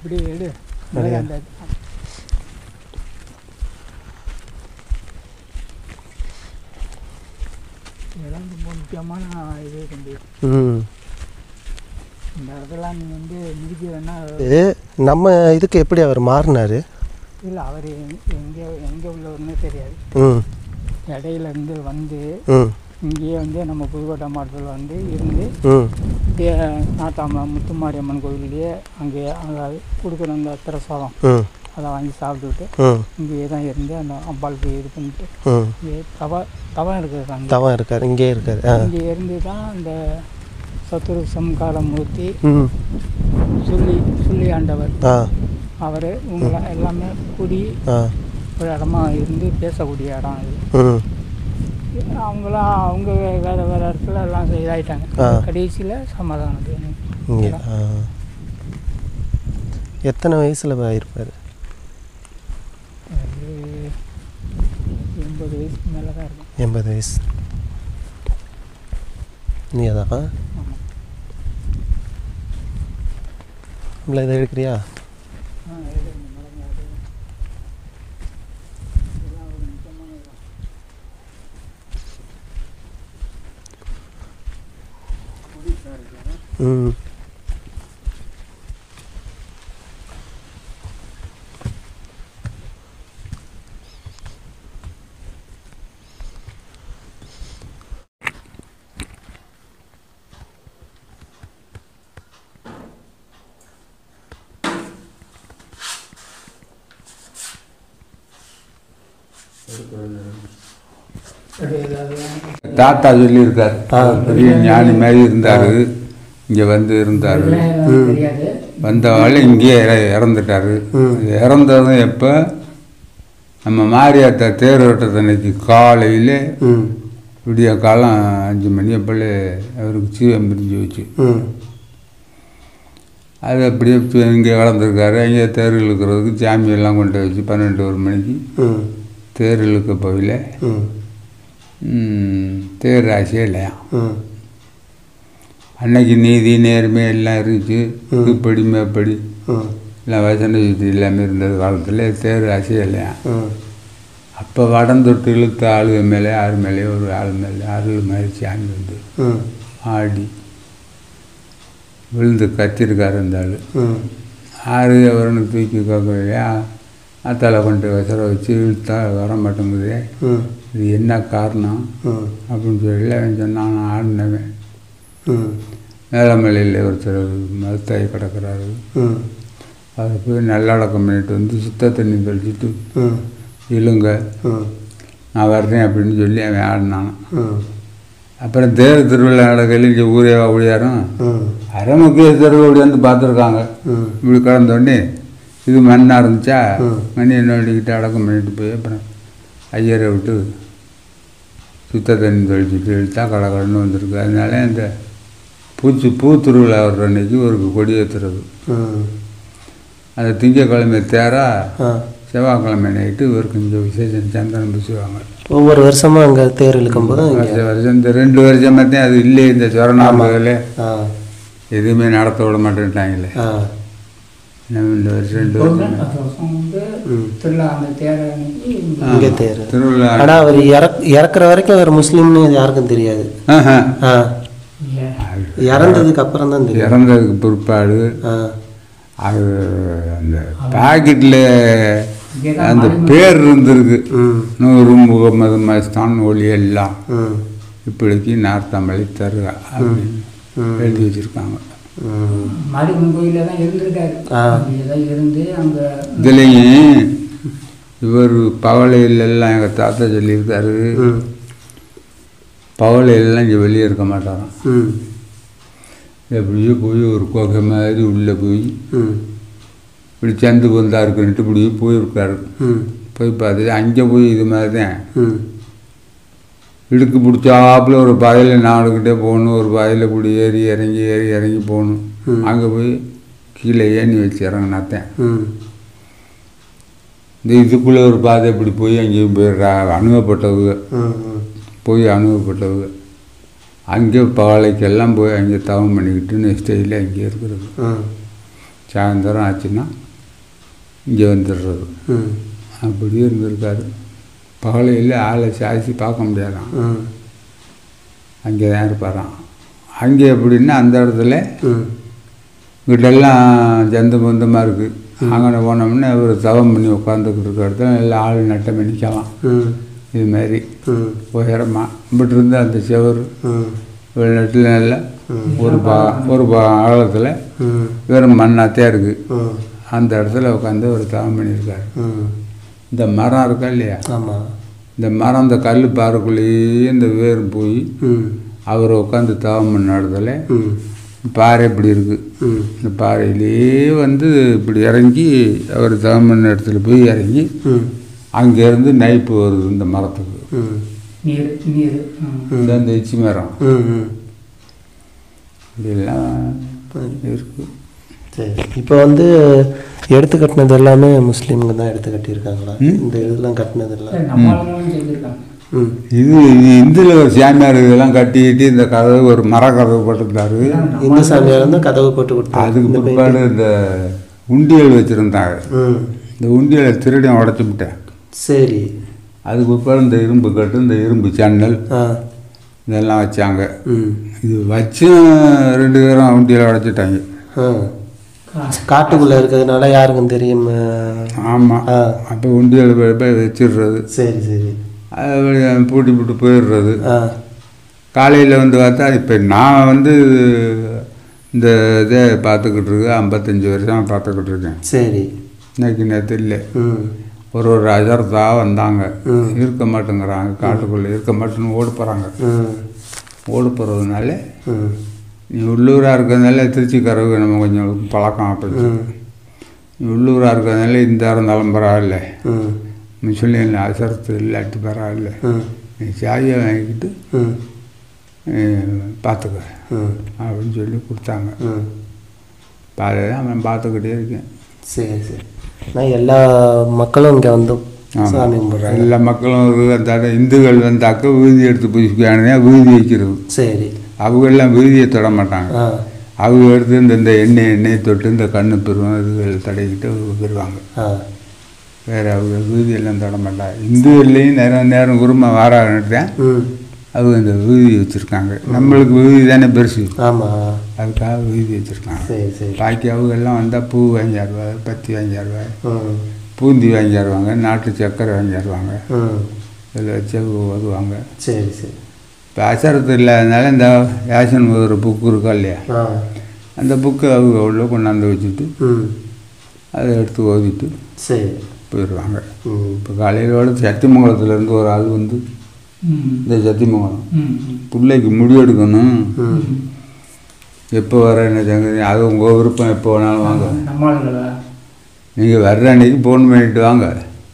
இப்படி எடு அப்படியா? அந்த இதெல்லாம் ரொம்ப முக்கியமான இது தம்பி ம் இந்த இடத்துல நீங்கள் வந்து மிதிக்க வேணா இது நம்ம இதுக்கு எப்படி அவர் மாறினாரு இல்லை அவர் எங்கே எங்கே உள்ளவர்னே தெரியாது ம் இடையில இருந்து வந்து ம் இங்கேயே வந்து நம்ம புதுக்கோட்டை மாவட்டத்தில் வந்து இருந்து ம் இங்கே நாத்தாம முத்துமாரியம்மன் கோவில்லையே அங்கே அங்கே கொடுக்குற அந்த பிரசாதம் ம் அதை வாங்கி சாப்பிட்டுட்டு ம் இங்கேயே தான் இருந்து அந்த அம்பாளுக்கு இது பண்ணிட்டு ம் இங்கே தவ தவம் இருக்குது அங்கே தவம் இருக்கார் இங்கே இருக்கார் ஆ இங்கே இருந்து தான் அந்த சத்துரு சம்கார மூர்த்தி ம் சொல்லி சொல்லி ஆண்டவர் ஆ அவர் இவங்கள எல்லாமே கூடி ஆ ஒரு இடமா இருந்து பேசக்கூடிய இடம் இது ம் அவங்களாம் அவங்க வேறு வேறு இடத்துல எல்லாம் இதாயிட்டாங்க ஆ. கடைசியில் சமாதானம் இங்கே ஆ எத்தனை வயசில் இருப்பார் அது எண்பது வயசுக்கு மேலே தான் இருக்கும் எண்பது வயசு நீ அதான் ஆமாம் இல்லை இதை எடுக்கிறியா ஆ இது இந்த மரம் அது. இதெல்லாம் ஒரு முக்கியமான இடம். ஒடிசா இருக்கு. ம் அது ஏதாவது தாத்தா சொல்லியிருக்கார் அவர் பெரிய ஞானி மாதிரி இருந்தார் இங்கே வந்து இருந்தார் இதெல்லாம் தெரியாது வந்தவாள் இங்கேயே இற- இறந்துட்டாரு இறந்ததும் எப்போ நம்ம மாரியாத்தா தேர் ஓட்டத்தன்னைக்கு காலையில் ம் விடிய காலம் அஞ்சு மணி அப்போலே அவருக்கு சீவம் பிரிஞ்சு வச்சு ம் அது அப்படியே பி- இங்கே வளர்ந்துருக்காரு அங்கே தேர் இழுக்கிறதுக்கு சாமியெல்லாம் கொண்டு வச்சு பன்னெண்டு ஒரு மணிக்கு ம் தேர் இழுக்க போயில ம் ம், தேர் ராசியே இல்லையா ம் அன்னைக்கு நீதி நேர்மை எல்லாம் இருந்துச்சு இப்படி மேப்படி ம் எல்லாம் வசன யுத்தி எல்லாமே இருந்தது காலத்தில் தேர் ராசியே இல்லையா ம் அப்போ வடம் தொட்டு இழுத்த ஆளுக மேலே ஆறு மேலே ஒரு ஆள் மேலே அருள் மாதிரி சாமி வந்து ம் ஆடி விழுந்து கத்திருக்காரு அந்த ஆள் ம் ஆறு அவரனுக்கு தூக்கி கேட்கலையா அத்தால கொண்டு வசர வச்சு இழுத்தா வர மாட்டேங்குதே ம் இது என்ன காரணம் ம் அப்படின்னு சொல்லி அவன் சொன்னான் நான் ஆடினவன் ம் மேலமலையில் ஒருத்தர் மருத்தாய் கிடக்கிறாரு ம் அதை போய் நல்லடக்கம் பண்ணிட்டு வந்து சுத்த தண்ணி தெளிச்சிட்டு ம் இழுங்க ம் நான் வர்றேன் அப்படின்னு சொல்லி அவன் ஆடினான் ம் அப்புறம் தேர் திருவிழா நடக்கையில் இங்கே ஊரே ஒழியாரும் ம் அரை முக்கிய தெருவு ஓடியாந்து பார்த்துருக்காங்க ம் இப்படி கடந்தோடனே இது மண்ணாக இருந்துச்சா ம். மணி நோண்டிக்கிட்டு அடக்கம் பண்ணிட்டு போய் அப்புறம் ஐயரை விட்டு சுத்த தண்ணி தெளிச்சுட்டு இழுத்தா கடகடன்னு வந்திருக்கு அதனால இந்த பூச்சி பூ திருவிழா வர்ற அன்னைக்கு ஒரு கொடி ஏற்றுறது ம் அந்த திங்கக்கிழமை தேரா ஆ செவ்வாய்க்கிழமை நைட்டு இவருக்கு இங்கே விசேஷம் சந்தனம் பூசுவாங்க ஒவ்வொரு வருஷமும் அங்கே தேர் இழுக்கும்போது இங்கே வருஷம் வருஷம் இந்த ரெண்டு வருஷம் தான் அது இல்லையே இந்த சொரணாமதில் ஆ எதுவுமே நடத்த விட மாட்டேன்ட்டாங்களே ஆ நம்ம இந்த வருஷம் ரெண்டு எப்பவுமே வருஷம் பத்து வருஷம் வந்து ம் திருவிழா அந்த தேரை அன்னைக்கு இங்க இங்கே தேர் திருவிழா ஆனால் அவர் இறக் இறக்குற வரைக்கும் அவர் முஸ்லீம்னு யாருக்கும் தெரியாது ஆஹா. ஆ இங்க இறந்ததுக்கு அப்புறம் தான் தெரியும் இறந்ததுக்கு பிற்பாடு ஆ அது அந்த பாக்கெட்டில் இங்கதான் அந்த மறைமுக- பேர் இருந்திருக்கு ம் நூறு முகமது மஸ்தான் ஒளி எல்லாம் ம் இப்படிக்கு நார்த்தமலை தருக அப்படின்னு ம். எழுதி வச்சுருக்காங்க ம் மாரியம்மன் கோயிலில் தான் இருந்திருக்காரு ஆ. அங்கே தான் இருந்து அங்கே இதுலேயும் இவர் பவளையில எல்லாம் எங்கள் தாத்தா சொல்லியிருக்காரு ம் பவளையிலலாம் இங்கே வெளியே இருக்க மாட்டாராம் ம் எப்படியோ போய் ஒரு குகை மாதிரி உள்ளே போய் ம் இப்படி சந்து பந்தா இருக்குன்ட்டு இப்படி போயிருக்காரு ம் போய் பார்த்து அங்கே போய் இது மாதிரி தான் ம் இடுக்கு பிடிச்சாப்புல ஒரு பாதையில் நாடுக்கிட்டே போகணும் ஒரு பாதையில் இப்படி ஏறி இறங்கி ஏறி இறங்கி போகணும் ம். அங்கே போய் கீழே ஏணி வச்சு இறங்கினாத்தேன் ம் இந்த இதுக்குள்ளே ஒரு பாதை இப்படி போய் அங்கேயும் போயிடுறா அனுபவப்பட்டவங்க ம் ம் போய் அனுபவப்பட்டவங்க அங்கே பாலைக்கெல்லாம் போய் அங்கே தவம் பண்ணிக்கிட்டு நெக்ஸ்ட் டேயில் அங்கே இருக்கிறது ம் சாயந்தரம் ஆச்சுன்னா இங்கே வந்துடுறது ம் அப்படி இருந்திருக்காரு பகலையில் ஆளை சாய்ச்சி பார்க்க முடியாதாம் ம் அங்கே தான் இருப்பாராம் அங்கே எப்படின்னா அந்த இடத்துல ம் வீட்டெல்லாம் ஜந்து பந்தமாக இருக்குது அங்கே போனோம்னா ஒரு தவம் பண்ணி உட்காந்துக்கிட்டு இருக்கிற இடத்துல நல்லா ஆள் நட்டம் நிற்கலாம் ம் இது மாதிரி ம் உயரமாக இப்படி இருந்து அந்த செவர் ம் வெளிநாட்டில் நல்லா ஒரு பா ஒரு பா ஆழத்தில் ம் வெறும் மண்ணாத்தே இருக்குது ம் அந்த இடத்துல உட்காந்து ஒரு தவம் பண்ணியிருக்காரு ம் இந்த மரம் இருக்கா இல்லையா ஆமாம் இந்த மரம் இந்த கல் பாறைக்குள்ளேயே இந்த வேர் போய் ம் அவர் உட்காந்து தவம் பண்ண இடத்துல ம் பாறை இப்படி இருக்குது ம் இந்த பாறையிலேயே வந்து இப்படி இறங்கி அவர் தவம் பண்ண இடத்துல போய் இறங்கி ம் அங்கேருந்து நைப்பு வருது இந்த மரத்துக்கு ம் நீர் நீர் ம். இந்த இந்த இச்சி மரம் ம் ம் இப்படிலாம் இருக்குது சரி இப்போ வந்து எடுத்து கட்டினது எல்லாமே முஸ்லீம்ங்க தான் எடுத்து கட்டியிருக்காங்களா இந்த இதெல்லாம் கட்டினது எல்லாம் சரி, நம்ம ஆளுங்களும் செஞ்சுருக்காங்க ம் இது இது இந்தில் ஒரு சாமியார் இதெல்லாம் கட்டிக்கிட்டு இந்த கதவு ஒரு மர கதவு போட்டிருந்தாரு இந்து சாமியார் வந்து கதவு போட்டு கொடுத்தாங்க அதுக்கு பிற்பாடு இந்த உண்டியல் வச்சுருந்தாங்க ம் இந்த உண்டியலை திருடி உடச்சி விட்டேன் சரி அதுக்கு பிற்பாடு இந்த இரும்பு கட்டு இந்த இரும்பு ஜன்னல் ஆ இதெல்லாம் வச்சாங்க ம் இது வச்சும் ரெண்டு பேரும் உண்டியலை உடச்சிட்டாங்க ஆ கா- காட்டுக்குள்ளே இருக்கிறதுனால யாருக்கும் தெரியும் ஆ. ஆமாம் ஆ அப்போ உண்டியல் போய் போய் வச்சிடுறது சரி சரி அது வெளிய பூட்டி போட்டு போயிடுறது ஆ காலையில் வந்து பார்த்தா இப்போ நான் வந்து இந்த இதை பார்த்துக்கிட்டு இருக்கேன் ஐம்பத்தஞ்சு வருஷம் பார்த்துக்கிட்டு இருக்கேன் சரி இன்னைக்கு நேற்று இல்லை ம் ஒரு ஒரு அஜர்தா வந்தாங்க ம். இருக்க மாட்டேங்கிறாங்க காட்டுக்குள்ளே இருக்க மாட்டேன்னு ஓடி போகிறாங்க ம் ஓடி போகிறதுனால ம் நீ உள்ளூராக இருக்கிறதுனால திருச்சிக்காரவுக்கு நம்ம கொஞ்சம் பழக்கம் அப்படி ம் நீ உள்ளூராக இருக்கிறதுனால இந்த இருந்தாலும் பரவாயில்ல ம் முஸ்லீம் அசரத்து இல்லாட்டி பரவாயில்ல ம் நீ சாயை வாங்கிக்கிட்டு ம் அஹ், பார்த்துக்க ம் அப்படின்னு சொல்லி கொடுத்தாங்க ம் அதை தான் அவன் பார்த்துக்கிட்டே இருக்கேன் சரி சரி நான் எல்லா மக்களும் இங்கே வந்து சாமி கும்பிட்றாங்க எல்லா மக்களும் ஒரு அந்த இந்துக்கள் வந்தாக்க வீதி எடுத்து பூசிக்கானே வீதி வைக்கிறது சரி அவங்கெல்லாம் வீதியை தொட மாட்டாங்க ஆ அவங்க எடுத்து இந்த இந்த எண்ணெய் எண்ணெய் தொட்டு இந்த கண்ணு பெறுவோம் இதுகள் தடவிக்கிட்டு பெறுவாங்க ஆ வேறு அவங்க வீதியெல்லாம் தொட மாட்டாங்க இந்துக்கள்லேயும் நேரம் நேரம் குருமா வாராட்டேன் ம் அவங்க இந்த வீதி வச்சுருக்காங்க நம்மளுக்கு வீதி தானே பெருசு ஆமாம் அதுக்காக வீதி வச்சுருக்காங்க சரி சரி பாக்கி அவங்க எல்லாம் வந்தால் பூ வாங்கி தருவாங்க பத்தி வாங்கி தருவாங்க ம் பூந்தி வாங்கி தருவாங்க நாட்டு சக்கரை வாங்கி தருவாங்க ம் இதில் வச்சு அவங்க ஓதுவாங்க சரி சரி இப்போ அசரத்து இல்லாதனால இந்த யாசன் ஒரு புக்கு இருக்கா இல்லையா ஆ அந்த புக்கு அவங்க உள்ள கொண்டாந்து வச்சுட்டு ம் அதை எடுத்து ஓதிட்டு சரி போயிடுவாங்க ம் இப்போ காலையிலோட சத்தியமங்கலத்துலேருந்து ஒரு ஆள் வந்து ம் இந்த சத்தியமங்கலம் ம் ம். பிள்ளைக்கு முடி எடுக்கணும் ம் எப்போ வர என்ன சங்கதி அது உங்கள் விருப்பம் எப்போ வேணாலும் வாங்க நம்ம ஆளுங்களா நீங்கள் வர்ற அன்னைக்கு ஃபோன் பண்ணிட்டு வாங்க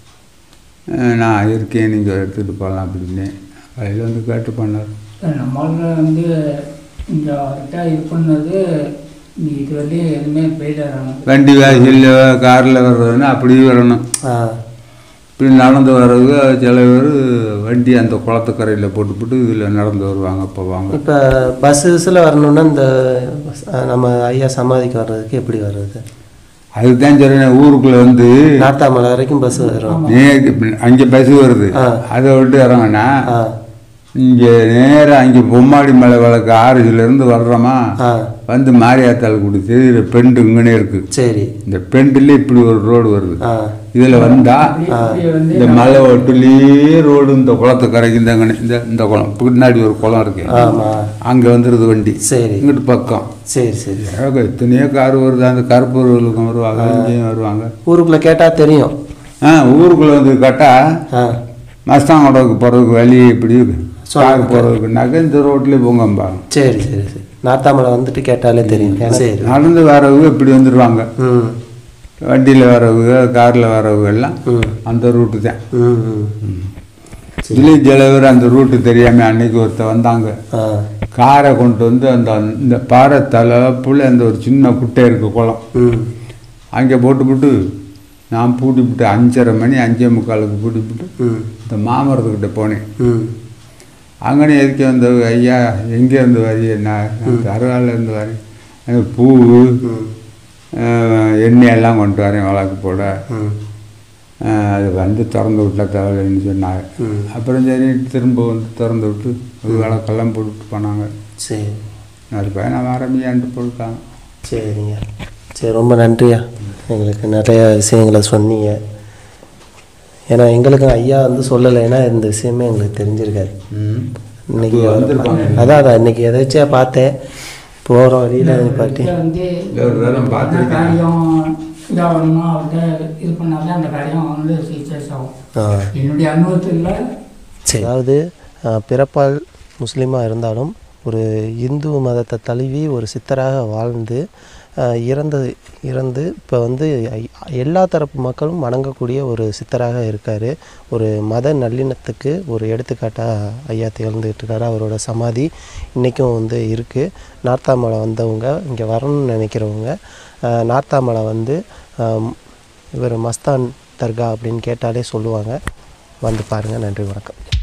அஹ் நான் இருக்கேன் நீங்கள் எடுத்துகிட்டு போகலாம் அப்படின்னு காலையில் வந்து கேட்டு பண்ணார் சரி, நம்ம ஆளுங்க வந்து இங்கே அவர்கிட்ட இது பண்ணது நீ இது வந்து எதுவுமே போயிட்டு வண்டி வாசலில் காரில் வர்றதுன்னா அப்படியே வரணும் ஆ இப்படி நடந்து வர்றது சில பேர் வண்டி அந்த குளத்துக்கரையில் போட்டுவிட்டு இதில் நடந்து வருவாங்க போவாங்க இப்போ பஸ் கிஸ்ஸில் வரணுன்னா இந்த அஹ், நம்ம ஐயா சமாதிக்கு வர்றதுக்கு எப்படி வர்றது அதுதான் சொல்கிறேன் ஊருக்குள்ளே வந்து நாட்டாமலை வரைக்கும் பஸ் வரும் நேருக்கு அங்கே பஸ் வருது ஆ. அதை விட்டு இறங்கினா ஆ இங்கே நேராக அங்கே பொம்மாடி மலை வழக்கு ஆறுலேருந்து வர்றோமா ஆ வந்து மாரியாத்தாள் கொடுத்து பெண்டு இங்கனே இருக்குது சரி இந்த பெண்டில் இப்படி ஒரு ரோடு வருது ஆ இதில் வந்தால் அப்படியே வந்து இந்த மலை ஒட்டுலேயே ரோடு இந்த குளத்து கரைக்கு இந்த இங்கன- இந்த இந்த குளம் பின்னாடி ஒரு குளம் இருக்கு ஆமாம் அங்கே வந்துடுது வண்டி சரி இங்கிட்டு பக்கம் சரி சரி ஏக எத்தனையோ கார் வருது அந்த கருப்பூர்களுக்கும் வருவாங்க இங்கேயும் வருவாங்க ஊருக்குள்ளே கேட்டால் தெரியும் ஆ ஊருக்குள்ளே வந்து கட்டா ஆ மஸ்தாங்கோடவுக்கு போகிறதுக்கு வழி இப்படி கார் போகிறதுக்குனாக்க இந்த ரோட்லேயே போங்கம்பாங்க சரி சரி சரி நாட்டாமலை வந்துட்டு கேட்டாலே தெரியும் சரி நடந்து வரவங்க இப்படி வந்துடுவாங்க ம் வண்டியில் வரவங்க காரில் வரவங்க எல்லாம் ம் அந்த ரூட்டு தான் ம் ம் இதுலேயும் சில பேர் அந்த ரூட்டு தெரியாமல் அன்னைக்கு ஒருத்தர் வந்தாங்க ஆ காரை கொண்டு வந்து அந்த இந்த பாறை தலைப்புல அந்த ஒரு சின்ன குட்டை இருக்கு குளம் ம் அங்கே போட்டுவிட்டு நான் பூட்டிவிட்டு அஞ்சரை மணி அஞ்சே முக்காலுக்கு பூட்டிவிட்டு ம் இந்த மாமரத்துக்கிட்ட போனேன் ம் அங்கனே எதுக்கு வந்த ஐயா எங்கே இருந்து வரி நான் அருகால இருந்து வரேன் எனக்கு பூ ம் அஹ், எண்ணெயெல்லாம் கொண்டு வரேன் வழக்கு போட ம் அஹ், அது வந்து திறந்து விட்டா தேவையில்லைன்னு சொன்னாங்க ம் அப்புறம் சரி திரும்ப வந்து திறந்து விட்டு ஒரு விளக்கெல்லாம் போட்டுட்டு போனாங்க சரி அது பையன் ஆரம்பியான்ட்டு போட்டாங்க சரிங்க சரி ரொம்ப நன்றியா எங்களுக்கு நிறைய விஷயங்களை சொன்னீங்க ஏன்னா எங்களுக்கு ஐயா வந்து சொல்லலைன்னா இந்த விஷயமே எங்களுக்கு தெரிஞ்சிருக்காது ம் இன்னைக்கு அப்போ வந்திருப்பாங்க. அதான் அதான் இன்னைக்கு எதாச்சியா பார்த்தேன் போகிற வழியில் நிப்பாட்டி இதில் வந்து இல்லை, ஒரு தடவை என்ன பார்த்துருக்கேன். காரியம் இதாகணுமோ அவர்கிட்ட இது பண்ணாதான் அந்த காரியம் வந்து சக்ஸஸ் ஆகும் ஆ என்னுடைய அனுபவத்தில் சரி அதாவது அஹ், பிறப்பால் முஸ்லீமாக இருந்தாலும் ஒரு இந்து மதத்தை தழுவி ஒரு சித்தராக வாழ்ந்து அஹ், இறந்து இறந்து இப்போ வந்து ஐ- எல்லா தரப்பு மக்களும் வணங்கக்கூடிய ஒரு சித்தராக இருக்கார் ஒரு மத நல்லிணத்துக்கு ஒரு எடுத்துக்காட்டாக ஐயா திகழ்ந்துகிட்டு இருக்காரு அவரோட சமாதி இன்றைக்கும் வந்து இருக்குது நார்த்தாமலை வந்தவங்க இங்கே வரணும்னு நினைக்கிறவங்க அஹ், நார்த்தாமலை வந்து அஹ், இவர் மஸ்தான் தர்கா அப்படின்னு கேட்டாலே சொல்லுவாங்க வந்து பாருங்கள் நன்றி வணக்கம்